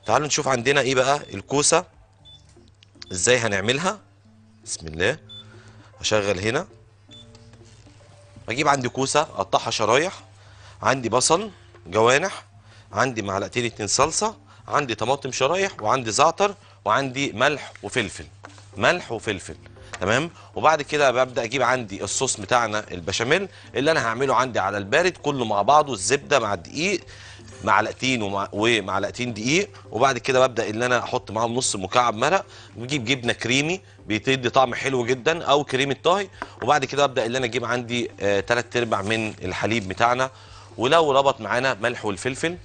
تعالوا نشوف عندنا ايه بقى الكوسه ازاي هنعملها بسم الله اشغل هنا اجيب عندي كوسه اقطعها شرايح عندي بصل جوانح عندي معلقتين اتنين صلصه عندي طماطم شرايح وعندي زعتر وعندي ملح وفلفل ملح وفلفل تمام وبعد كده ببدا اجيب عندي الصوص بتاعنا البشاميل اللي انا هعمله عندي على البارد كله مع بعضه الزبده مع الدقيق معلقتين ومع ومعلقتين دقيق وبعد كده ببدا ان انا احط معاهم نص مكعب مرق بجيب جبنه كريمي بتدي طعم حلو جدا او كريمه طهي وبعد كده ابدا ان انا اجيب عندي آه تلات ارباع من الحليب بتاعنا ولو ربط معانا ملح والفلفل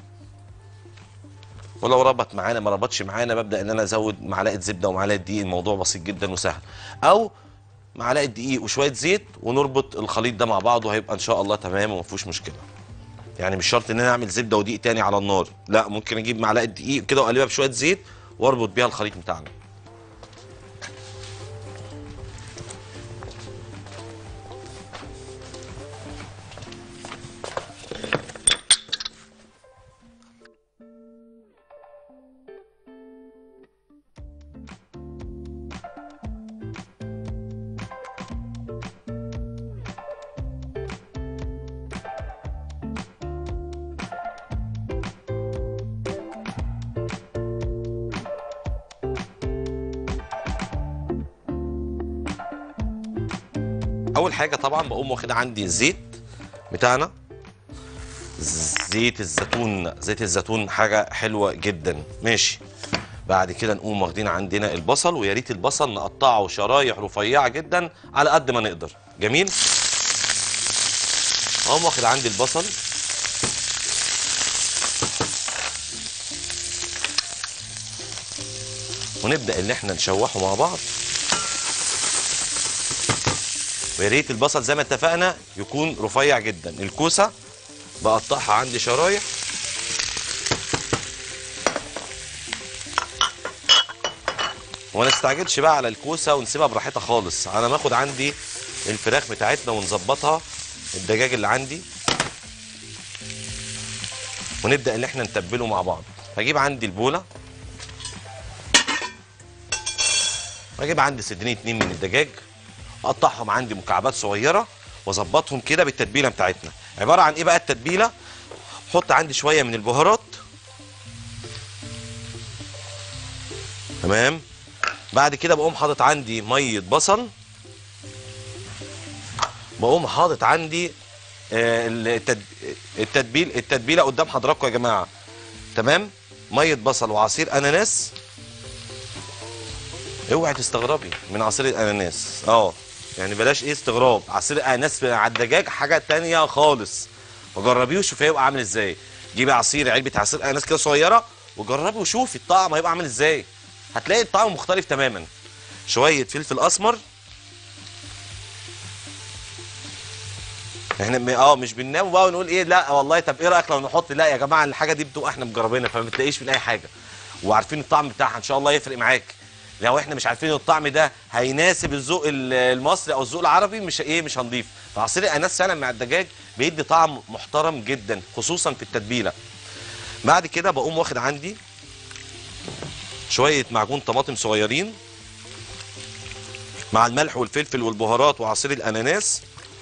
ولو ربط معانا ما ربطش معانا ببدا ان انا ازود معلقه زبده ومعلقه دقيق الموضوع بسيط جدا وسهل او معلقه دقيق وشويه زيت ونربط الخليط ده مع بعضه هيبقى ان شاء الله تمام وما فيهوش مشكله يعني مش شرط ان انا اعمل زبده ودقيق تاني على النار لا ممكن اجيب معلقه دقيق كده واقلبها بشويه زيت واربط بيها الخليط بتاعنا اول حاجه طبعا بقوم واخد عندي الزيت بتاعنا زيت الزيتون زيت الزيتون حاجه حلوه جدا ماشي بعد كده نقوم واخدين عندنا البصل ويا ريت البصل نقطعه شرايح رفيعه جدا على قد ما نقدر جميل اقوم واخد عندي البصل ونبدا ان احنا نشوحه مع بعض ويا ريت البصل زي ما اتفقنا يكون رفيع جدا الكوسه بقطعها عندي شرايح وما نستعجلش بقى على الكوسه ونسيبها براحتها خالص انا باخد عندي الفراخ بتاعتنا ونظبطها الدجاج اللي عندي ونبدا ان احنا نتبله مع بعض هجيب عندي البوله واجيب عندي صدرين اتنين من الدجاج اقطعهم عندي مكعبات صغيره واظبطهم كده بالتتبيله بتاعتنا عباره عن ايه بقى التتبيله احط عندي شويه من البهارات تمام بعد كده بقوم حاطط عندي ميه بصل بقوم حاطط عندي آه، التد... التتبيل التتبيله قدام حضراتكم يا جماعه تمام ميه بصل وعصير اناناس اوعي تستغربي من عصير الاناناس اه يعني بلاش ايه استغراب عصير الاناناس على الدجاج حاجه تانية خالص فجربيه وشوفيه هيبقى عامل ازاي جيبي عصير علبه عصير اناناس كده صغيره وجربي وشوفي الطعم هيبقى عامل ازاي هتلاقي الطعم مختلف تماما شويه فلفل اسمر احنا م- اه مش بننام بقى ونقول ايه لا والله طب ايه رايك لو نحط لا يا جماعه الحاجه دي بتبقى احنا مجربينها فما بتلاقيش من اي حاجه وعارفين الطعم بتاعها ان شاء الله يفرق معاك لو احنا مش عارفين الطعم ده هيناسب الذوق ال- المصري او الذوق العربي مش ايه مش هنضيف فعصير الاناناس فعلا مع الدجاج بيدي طعم محترم جدا خصوصا في التتبيله بعد كده بقوم واخد عندي شويه معجون طماطم صغيرين مع الملح والفلفل والبهارات وعصير الاناناس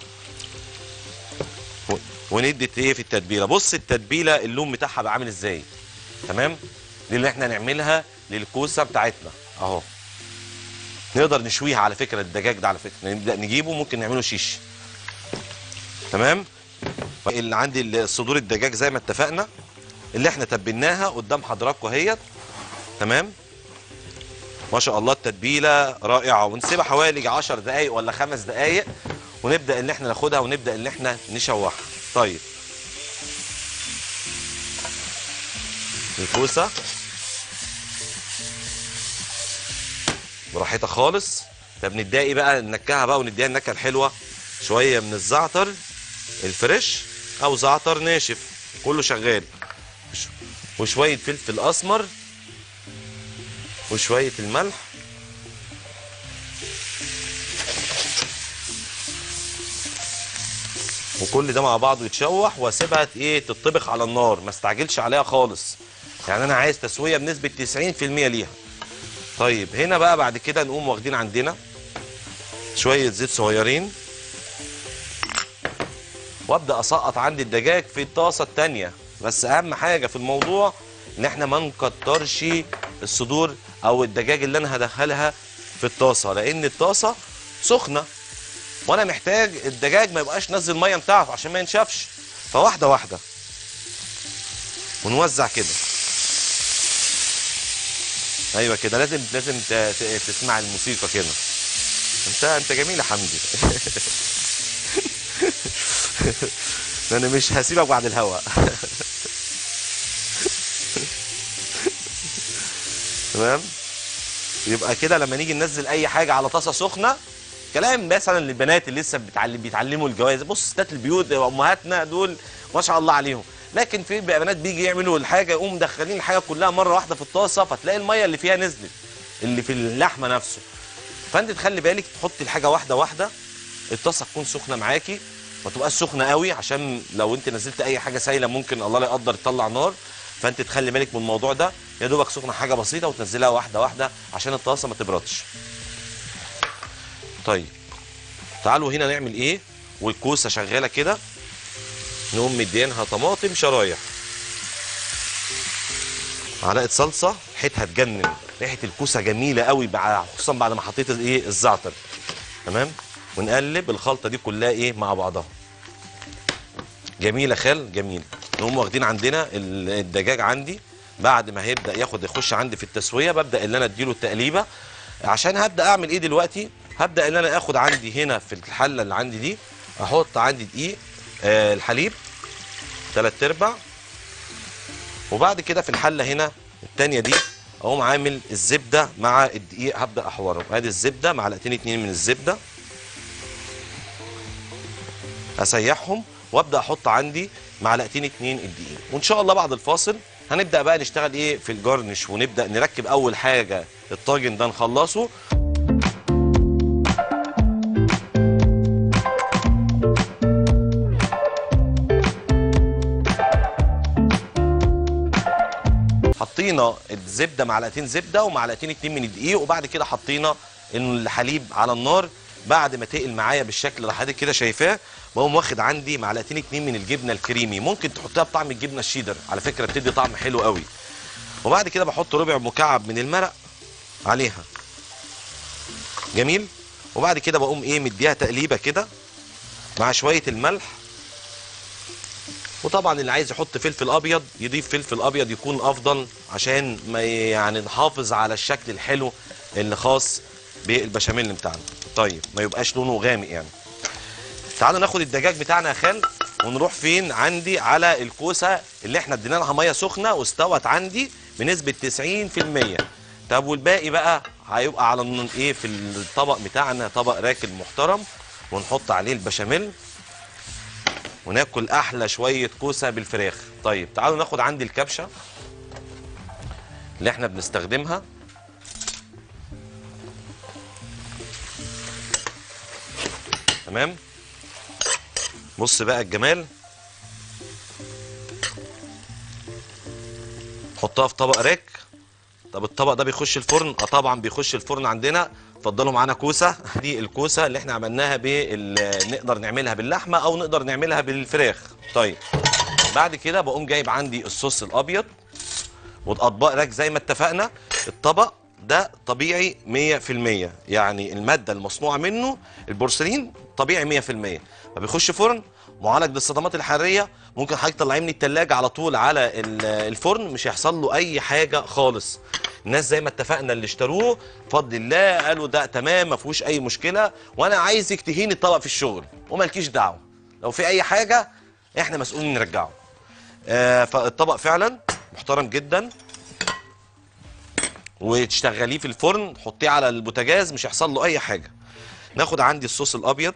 و- وندي ايه في التتبيله بص التتبيله اللون بتاعها بقى عامل ازاي تمام دي اللي احنا نعملها للكوسه بتاعتنا اهو نقدر نشويها على فكره الدجاج ده على فكره نبدا نجيبه ممكن نعمله شيش تمام اللي عندي ال- صدور الدجاج زي ما اتفقنا اللي احنا تبلناها قدام حضراتكم اهيت تمام ما شاء الله التتبيله رائعه ونسيبها حوالي 10 دقائق ولا خمس دقائق ونبدا ان احنا ناخدها ونبدا ان احنا نشوحها طيب الكوسه براحتها خالص طب نديها ايه بقى ننكهها بقى ونديها النكهه الحلوه شويه من الزعتر الفريش او زعتر ناشف كله شغال وش- وشويه فلفل اسمر وشويه الملح وكل ده مع بعضه يتشوح واسيبها ت- ايه تطبخ على النار ما استعجلش عليها خالص يعني انا عايز تسويه بنسبه 90% ليها طيب هنا بقى بعد كده نقوم واخدين عندنا شويه زيت صغيرين وابدا اسقط عندي الدجاج في الطاسه التانية بس اهم حاجه في الموضوع ان احنا ما نكترش الصدور او الدجاج اللي انا هدخلها في الطاسه لان الطاسه سخنه وانا محتاج الدجاج ما يبقاش نزل الميه بتاعته عشان ما ينشفش فواحده واحده ونوزع كده ايوه كده لازم لازم ت- ت- تسمع الموسيقى كده انت انت جميل يا حمدي انا مش هسيبك بعد الهوا تمام يبقى كده لما نيجي ننزل اي حاجه على طاسه سخنه كلام مثلا للبنات اللي لسه بتعلم بيتعلموا الجواز بص ستات البيوت امهاتنا دول ما شاء الله عليهم لكن في بقى بنات بيجي يعملوا الحاجه يقوم مدخلين الحاجه كلها مره واحده في الطاسه فتلاقي الميه اللي فيها نزلت اللي في اللحمه نفسه فانت تخلي بالك تحطي الحاجه واحده واحده الطاسه تكون سخنه معاكي ما تبقاش سخنه قوي عشان لو انت نزلت اي حاجه سايله ممكن الله لا يقدر تطلع نار فانت تخلي بالك من الموضوع ده يا دوبك سخنه حاجه بسيطه وتنزلها واحده واحده عشان الطاسه ما تبردش طيب تعالوا هنا نعمل ايه والكوسه شغاله كده نقوم مدينها طماطم شرايح معلقه صلصه ريحتها تجنن ريحه الكوسه جميله قوي بع- خصوصا بعد ما حطيت الايه الزعتر تمام ونقلب الخلطه دي كلها ايه مع بعضها جميله خال جميل نقوم واخدين عندنا ال- الدجاج عندي بعد ما هيبدا ياخد يخش عندي في التسويه ببدا ان انا اديله التقليبه عشان هبدا اعمل ايه دلوقتي هبدا ان انا اخد عندي هنا في الحله اللي عندي دي احط عندي دقيق آه الحليب تلات ارباع وبعد كده في الحله هنا التانيه دي اقوم عامل الزبده مع الدقيق هبدا احوره ادي الزبده معلقتين اتنين من الزبده اسيحهم وابدا احط عندي معلقتين اتنين الدقيق وان شاء الله بعد الفاصل هنبدا بقى نشتغل ايه في الجرنش ونبدا نركب اول حاجه الطاجن ده نخلصه حطينا الزبده معلقتين زبده ومعلقتين اتنين من الدقيق وبعد كده حطينا الحليب على النار بعد ما تقل معايا بالشكل اللي حضرتك كده شايفاه بقوم واخد عندي معلقتين اتنين من الجبنه الكريمي ممكن تحطها بطعم الجبنه الشيدر على فكره بتدي طعم حلو قوي وبعد كده بحط ربع مكعب من المرق عليها جميل وبعد كده بقوم ايه مديها تقليبه كده مع شويه الملح وطبعا اللي عايز يحط فلفل ابيض يضيف فلفل ابيض يكون افضل عشان ما ي- يعني نحافظ على الشكل الحلو اللي خاص بالبشاميل بتاعنا طيب ما يبقاش لونه غامق يعني تعالوا ناخد الدجاج بتاعنا يا خال ونروح فين عندي على الكوسه اللي احنا ادينا لها ميه سخنه واستوت عندي بنسبه 90% طب والباقي بقى هيبقى على الن- ايه في الطبق بتاعنا طبق راكب محترم ونحط عليه البشاميل وناكل احلى شويه كوسه بالفراخ طيب تعالوا ناخد عندي الكبشه اللي احنا بنستخدمها تمام بص بقى الجمال حطها في طبق راك طب الطبق ده بيخش الفرن اه طبعا بيخش الفرن عندنا اتفضلوا معانا كوسه دي الكوسه اللي احنا عملناها بال نقدر نعملها باللحمه او نقدر نعملها بالفراخ طيب بعد كده بقوم جايب عندي الصوص الابيض والاطباق راك زي ما اتفقنا الطبق ده طبيعي 100% يعني الماده المصنوعه منه البورسلين طبيعي 100% فبيخش فرن معالج للصدمات الحراريه ممكن حضرتك تطلعيه من التلاجة على طول على ال- الفرن مش هيحصل له اي حاجه خالص الناس زي ما اتفقنا اللي اشتروه بفضل الله قالوا ده تمام ما فيهوش اي مشكله وانا عايزك تهيني الطبق في الشغل ومالكيش دعوه لو في اي حاجه احنا مسؤولين نرجعه آه فالطبق فعلا محترم جدا وتشتغليه في الفرن تحطيه على البوتاجاز مش هيحصل له اي حاجه ناخد عندي الصوص الابيض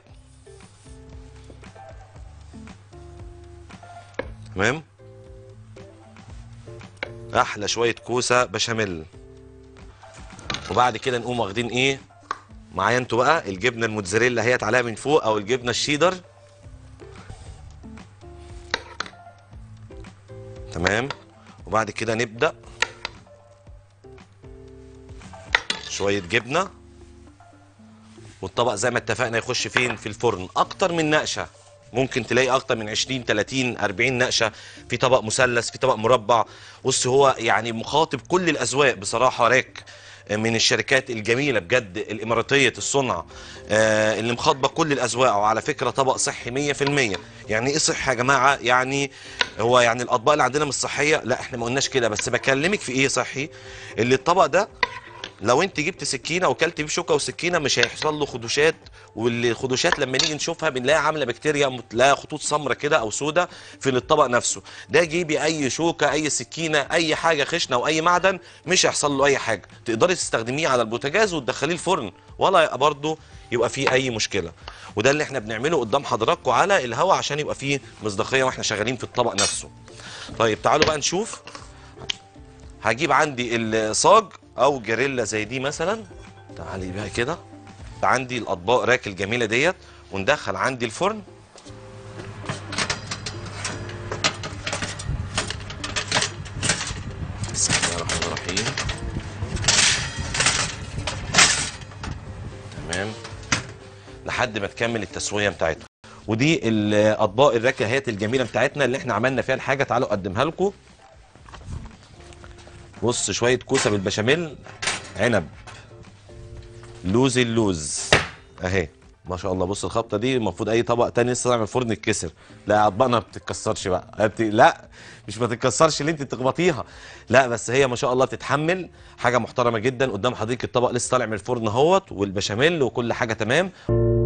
تمام احلى شويه كوسه بشاميل وبعد كده نقوم واخدين ايه معايا انتوا بقى الجبنه الموتزاريلا هي عليها من فوق او الجبنه الشيدر تمام وبعد كده نبدا شويه جبنه والطبق زي ما اتفقنا يخش فين في الفرن اكتر من نقشه ممكن تلاقي اكتر من 20 30 40 نقشه في طبق مثلث في طبق مربع بص هو يعني مخاطب كل الاذواق بصراحه راك من الشركات الجميله بجد الاماراتيه الصنع آه، اللي مخاطبه كل الاذواق وعلى فكره طبق صحي 100% يعني ايه صحي يا جماعه يعني هو يعني الاطباق اللي عندنا مش صحيه لا احنا ما قلناش كده بس بكلمك في ايه صحي اللي الطبق ده لو انت جبت سكينه وكلت بيه شوكه وسكينه مش هيحصل له خدوشات والخدوشات لما نيجي نشوفها بنلاقيها عامله بكتيريا متلاقيها خطوط سمراء كده او سودة في الطبق نفسه ده جيبي اي شوكه اي سكينه اي حاجه خشنه او اي معدن مش هيحصل له اي حاجه تقدري تستخدميه على البوتاجاز وتدخليه الفرن ولا برضه يبقى فيه اي مشكله وده اللي احنا بنعمله قدام حضراتكم على الهواء عشان يبقى فيه مصداقيه واحنا شغالين في الطبق نفسه طيب تعالوا بقى نشوف هجيب عندي الصاج او جريلا زي دي مثلا تعالي بقى كده عندي الاطباق راك الجميله ديت وندخل عندي الفرن بسم الله الرحمن الرحيم تمام لحد ما تكمل التسويه بتاعتها ودي الاطباق الركهات الجميله بتاعتنا اللي احنا عملنا فيها الحاجه تعالوا اقدمها لكم بص شويه كوسه بالبشاميل عنب لوز اللوز اهي ما شاء الله بص الخبطه دي المفروض اي طبق تاني لسه طالع من الفرن يتكسر لا اطباقنا ما بتتكسرش بقى بت... لا مش ما تتكسرش اللي انت تخبطيها لا بس هي ما شاء الله بتتحمل حاجه محترمه جدا قدام حضرتك الطبق لسه طالع من الفرن اهوت والبشاميل وكل حاجه تمام